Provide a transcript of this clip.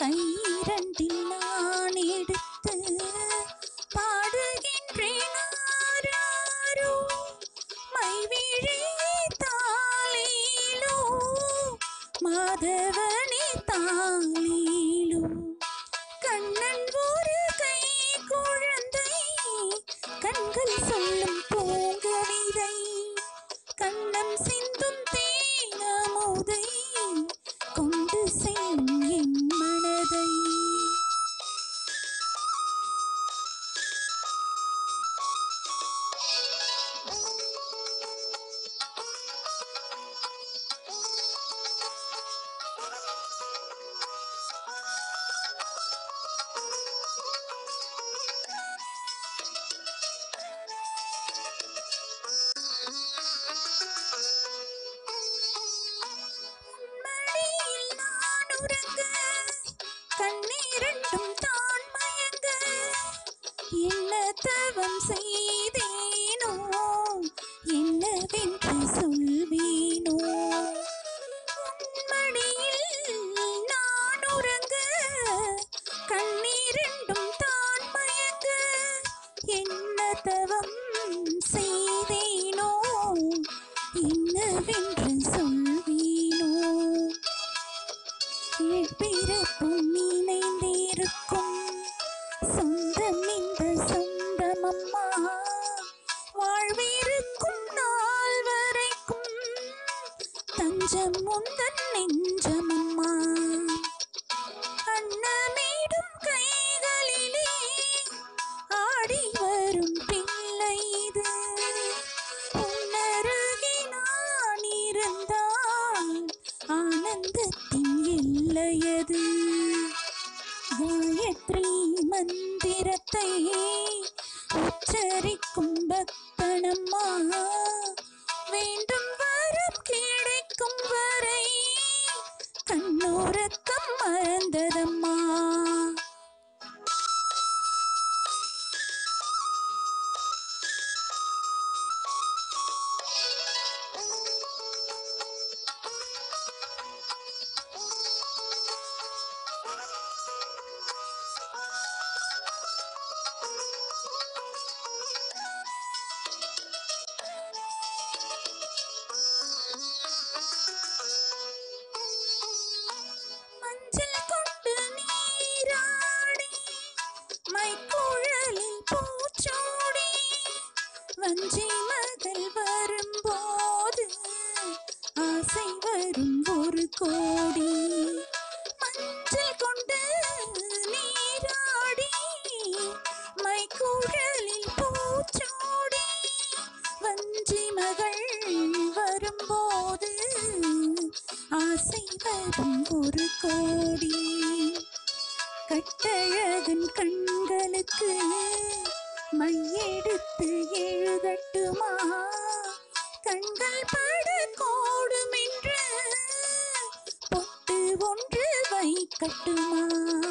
கையிரண்டில் நான் எடுத்து பாடுகின்றேன் ஆராரோ மைவிழி தாளீலோ மாதவனே தாளீலோ கண்ணன் ஒரு கை குழந்தை கண்கள் சொல்லும் பூங்கவிதை கண்ணம் சிந்தும் தேனமுதை கொண்டு செல்லும் என் மனதை மடியில் நான் உறங்க கண்ணீரண்டும் தான் மயங்க என்ன தவம் செய்தேனோ என்னவென்று சொல்வேனோ உன் மடியில் நான் உறங்க கண்ணீரண்டும் தான் மயங்க என்ன தவம் செய்தேனோ என்னவென்று சொல்வேனோ பிறப்பும் இணைந்திருக்கும் சொந்தம் இந்த சொந்தமம்மா வாழ்விருக்கும் நாள் வரைக்கும் தஞ்சம் முந்தன் நெஞ்சமம்மா அன்னமேடும் கைகளிலே ஆடி வரும் பிள்ளை இது உன்னருகே நான் இருந்தால் ஆனந்தத்தின் எல்லையது காயத்ரி மந்திரத்தை உச்சரிக்கும் பக்தனம்மா வேண்டும் வரம் கிடைக்கும் வரை கண்ணோரக்கம் மறந்ததம்மா மஞ்சள் கொண்டு நீராடி மைக்குழலில் பூச்சோடி வஞ்சி மகள் வரும்போது ஆசை வரும் ஒரு கோடி மஞ்சள் கொண்டு நீராடி மைக்குழலில் பூச்சோடி வஞ்சி மகள் வரும்போது ஆசை வரும் ஒரு கோடி கட்டழகன் கண்களுக்கு மையெடுத்து எழுதட்டுமா கண்கள் பட கோடும் என்று பொட்டு ஒன்று வைக்கட்டுமா